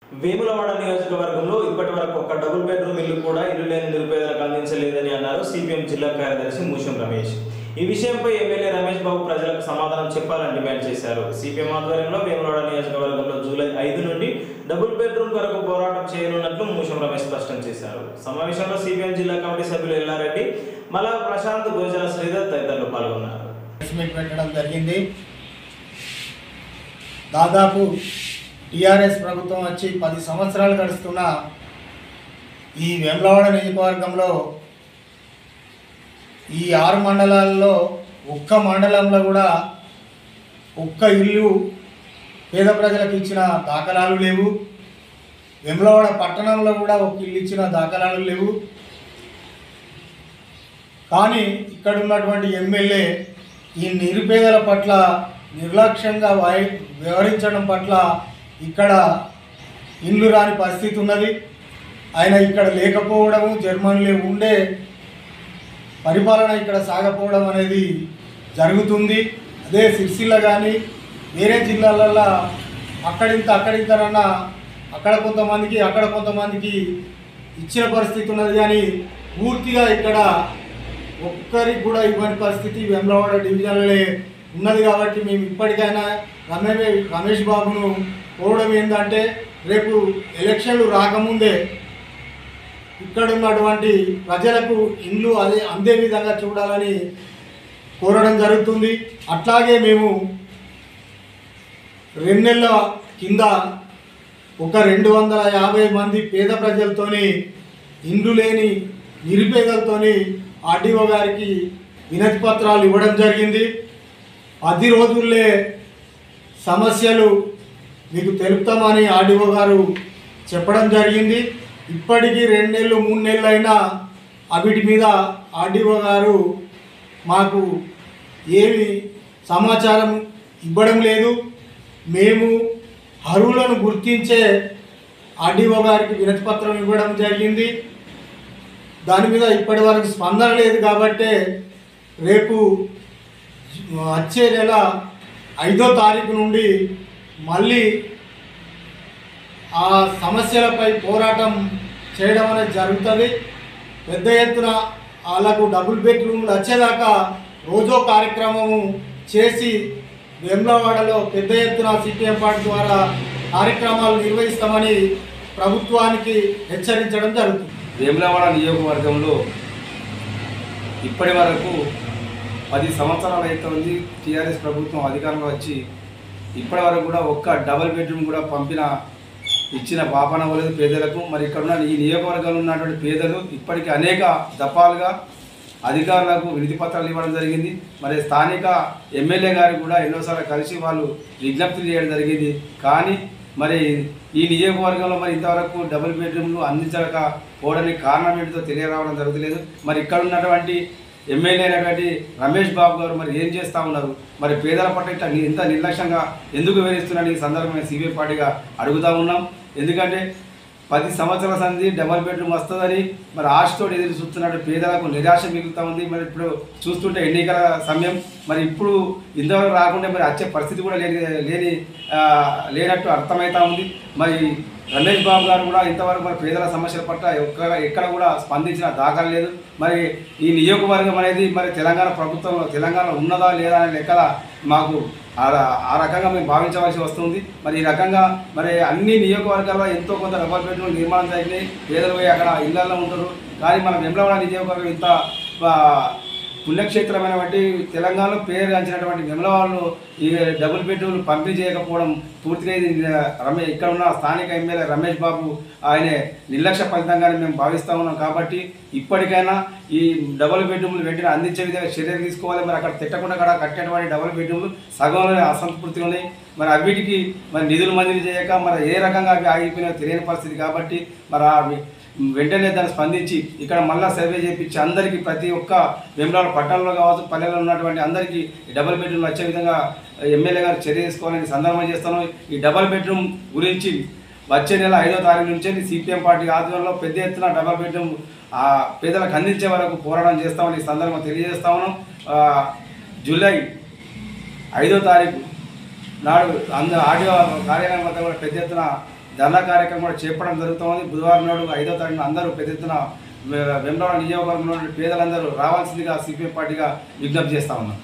వేములవాడ నియోజకవర్గంలో ఇప్పటి వరకు ఒక డబుల్ బెడ్రూమ్ ఇల్లు కూడా ఇల్లు లేని నిరుపేదలకు అందించలేదని అన్నారు సిపిఎం జిల్లా కార్యదర్శి మూషం రమేష్ ఈ విషయంపై ఎమ్మెల్యే రమేష్ బాబు ప్రజలకు సమాధానం చెప్పాలని డిమాండ్ చేశారు సిపిఎం ఆధ్వర్యంలో వేములవాడ నియోజకవర్గంలో జూలై ఐదు నుండి డబుల్ బెడ్రూమ్ కొరకు పోరాటం చేయనున్నట్లు మూషం రమేష్ స్పష్టం చేశారు సమావేశంలో సిపిఎం జిల్లా కమిటీ సభ్యులు ఎల్లారెడ్డి మలా ప్రశాంత్ గోజల శ్రీధర్ తదితరులు పాల్గొన్నారు ప్రెస్ మీట్ పెట్టడం జరిగింది దాదాపు టీఆర్ఎస్ ప్రభుత్వం వచ్చి పది సంవత్సరాలు గడుస్తున్న ఈ వెమ్లవాడ నియోజకవర్గంలో ఈ ఆరు మండలాల్లో ఒక్క మండలంలో కూడా ఒక్క ఇల్లు పేద ప్రజలకు ఇచ్చిన దాఖలాలు లేవు వెమ్లవాడ పట్టణంలో కూడా ఒక ఇల్లు ఇచ్చిన దాఖలాలు లేవు కానీ ఇక్కడ ఉన్నటువంటి ఎమ్మెల్యే ఈ నిరుపేదల పట్ల నిర్లక్ష్యంగా వాయి వ్యవహరించడం పట్ల ఇక్కడ ఇల్లు రాని పరిస్థితి ఉన్నది ఆయన ఇక్కడ లేకపోవడము జర్మనీలో ఉండే పరిపాలన ఇక్కడ సాగపోవడం అనేది జరుగుతుంది అదే సిరిసిల్ల కానీ వేరే జిల్లాలల్లో అక్కడింత అక్కడింతనన్నా అక్కడ కొంతమందికి అక్కడ కొంతమందికి ఇచ్చిన పరిస్థితి ఉన్నది కానీ పూర్తిగా ఇక్కడ ఒక్కరికి కూడా ఇవ్వని పరిస్థితి వెమ్లవాడ డివిజన్లే ఉన్నది కాబట్టి మేము ఇప్పటికైనా రమేష్ రమేష్ బాబును కోరడం ఏంటంటే రేపు ఎలక్షన్లు రాకముందే ఇక్కడ ఉన్నటువంటి ప్రజలకు ఇండ్లు అదే అందే విధంగా చూడాలని కోరడం జరుగుతుంది అట్లాగే మేము రెండు నెలల కింద ఒక రెండు వందల యాభై మంది పేద ప్రజలతోని ఇండ్లు లేని నిరుపేదలతోని ఆర్డీఓ గారికి వినతి పత్రాలు ఇవ్వడం జరిగింది పది రోజుల్లే సమస్యలు మీకు తెలుపుతామని ఆర్డీఓ గారు చెప్పడం జరిగింది ఇప్పటికీ రెండు నెలలు మూడు నెలలు అయినా అవిటి మీద ఆర్డీఓ గారు మాకు ఏమి సమాచారం ఇవ్వడం లేదు మేము అర్హులను గుర్తించే ఆర్డీఓ గారికి వినతి పత్రం ఇవ్వడం జరిగింది దాని మీద ఇప్పటి వరకు స్పందన లేదు కాబట్టే రేపు వచ్చే నెల ఐదో తారీఖు నుండి మళ్ళీ ఆ సమస్యలపై పోరాటం చేయడం అనేది జరుగుతుంది పెద్ద ఎత్తున వాళ్ళకు డబుల్ బెడ్రూమ్లు వచ్చేదాకా రోజో కార్యక్రమము చేసి వేములవాడలో పెద్ద ఎత్తున సిపిఎం పార్టీ ద్వారా కార్యక్రమాలు నిర్వహిస్తామని ప్రభుత్వానికి హెచ్చరించడం జరుగుతుంది వేములవాడ నియోజకవర్గంలో ఇప్పటి వరకు పది సంవత్సరాలు అవుతుంది టీఆర్ఎస్ ప్రభుత్వం అధికారంలో వచ్చి ఇప్పటి వరకు కూడా ఒక్క డబల్ బెడ్రూమ్ కూడా పంపిన ఇచ్చిన పాపన అవ్వలేదు పేదలకు మరి ఇక్కడ ఉన్న ఈ నియోజకవర్గంలో ఉన్నటువంటి పేదలు ఇప్పటికీ అనేక దఫాలుగా అధికారులకు వినతి పత్రాలు ఇవ్వడం జరిగింది మరి స్థానిక ఎమ్మెల్యే గారికి కూడా ఎన్నోసార్లు కలిసి వాళ్ళు విజ్ఞప్తులు చేయడం జరిగింది కానీ మరి ఈ నియోజకవర్గంలో మరి ఇంతవరకు డబుల్ బెడ్రూమ్లు అందించకపోవడానికి కారణం ఏంటో తెలియరావడం జరుగుతలేదు మరి ఇక్కడ ఉన్నటువంటి ఎమ్మెల్యే అయినటువంటి రమేష్ బాబు గారు మరి ఏం చేస్తూ ఉన్నారు మరి పేదల పట్ల ఇట్లా ని- ఇంత నిర్లక్ష్యంగా ఎందుకు వివరిస్తున్నారని ఈ సందర్భంగా సిబిఐ పార్టీగా అడుగుతా ఉన్నాం ఎందుకంటే పది సంవత్సరాల సంది డబల్ బెడ్రూమ్ వస్తుందని మరి ఆశతో ఎదురు చూస్తున్నట్టు పేదలకు నిరాశ మిగులుతా ఉంది మరి ఇప్పుడు చూస్తుంటే ఎన్నికల సమయం మరి ఇప్పుడు ఇంతవరకు రాకుండా మరి వచ్చే పరిస్థితి కూడా లేని లేని ఆ, లేనట్టు అర్థమవుతా ఉంది మరి రమేష్ బాబు గారు కూడా ఇంతవరకు మరి పేదల సమస్యల పట్ల ఎక్కడ ఎక్కడ కూడా స్పందించిన దాఖలు లేదు మరి ఈ నియోజకవర్గం అనేది మరి తెలంగాణ ప్రభుత్వం తెలంగాణ ఉన్నదా లేదా అనే లెక్కల మాకు ఆ ఆ రకంగా మేము భావించవలసి వస్తుంది మరి ఈ రకంగా మరి అన్ని నియోజకవర్గాల్లో ఎంతో కొంత డబల్ బెడ్రూమ్ నిర్మాణం జరిగినాయి పేదలు పోయి అక్కడ ఇళ్లలో ఉంటారు కానీ మన వెంబలవాడ నియోజకవర్గం ఇంత ఆ, పుణ్యక్షేత్రమైనటువంటి తెలంగాణలో పేరుగాంచినటువంటి వెమలవాళ్ళు ఈ డబుల్ బెడ్రూమ్లు పంపిణీ చేయకపోవడం పూర్తిగా ఇది రమేష్ ఇక్కడ ఉన్న స్థానిక ఎమ్మెల్యే రమేష్ బాబు ఆయన నిర్లక్ష్య ఫలితంగానే మేము భావిస్తా ఉన్నాం కాబట్టి ఇప్పటికైనా ఈ డబుల్ బెడ్రూమ్లు వెంటనే అందించే విధంగా చర్యలు తీసుకోవాలి మరి అక్కడ తిట్టకుండా అక్కడ కట్టేటువంటి డబుల్ బెడ్రూమ్లు సగంలోనే అసంతృప్తిగా ఉన్నాయి మరి అవిటికి మరి నిధులు మంజూరు చేయక మరి ఏ రకంగా అవి ఆగిపోయినా తెలియని పరిస్థితి కాబట్టి మరి అవి వెంటనే దాన్ని స్పందించి ఇక్కడ మళ్ళా సర్వే చేయించి అందరికీ ప్రతి ఒక్క వెంబడాల పట్టణంలో కావచ్చు పల్లెల్లో ఉన్నటువంటి అందరికీ ఈ డబుల్ బెడ్రూమ్ వచ్చే విధంగా ఎమ్మెల్యే గారు చర్య తీసుకోవాలని సందర్భం చేస్తాను ఈ డబుల్ బెడ్రూమ్ గురించి వచ్చే నెల ఐదో తారీఖు నుంచి సిపిఎం పార్టీ ఆధ్వర్యంలో పెద్ద ఎత్తున డబుల్ బెడ్రూమ్ ఆ పేదలకు అందించే వరకు పోరాటం చేస్తామని ఈ సందర్భంగా తెలియజేస్తా ఉన్నాం ఆ, జూలై ఐదో తారీఖు నాడు అంద ఆడియో కార్యాలయం వద్ద కూడా పెద్ద ఎత్తున ధర్నా కార్యక్రమం కూడా చేపట్టడం జరుగుతుంది బుధవారం నాడు ఐదో తారీఖున అందరూ పెద్ద ఎత్తున వె- వెంబడ నియోజకవర్గంలో పేదలందరూ రావాల్సిందిగా సిపిఎం పార్టీగా విజ్ఞప్తి చేస్తా ఉన్నాం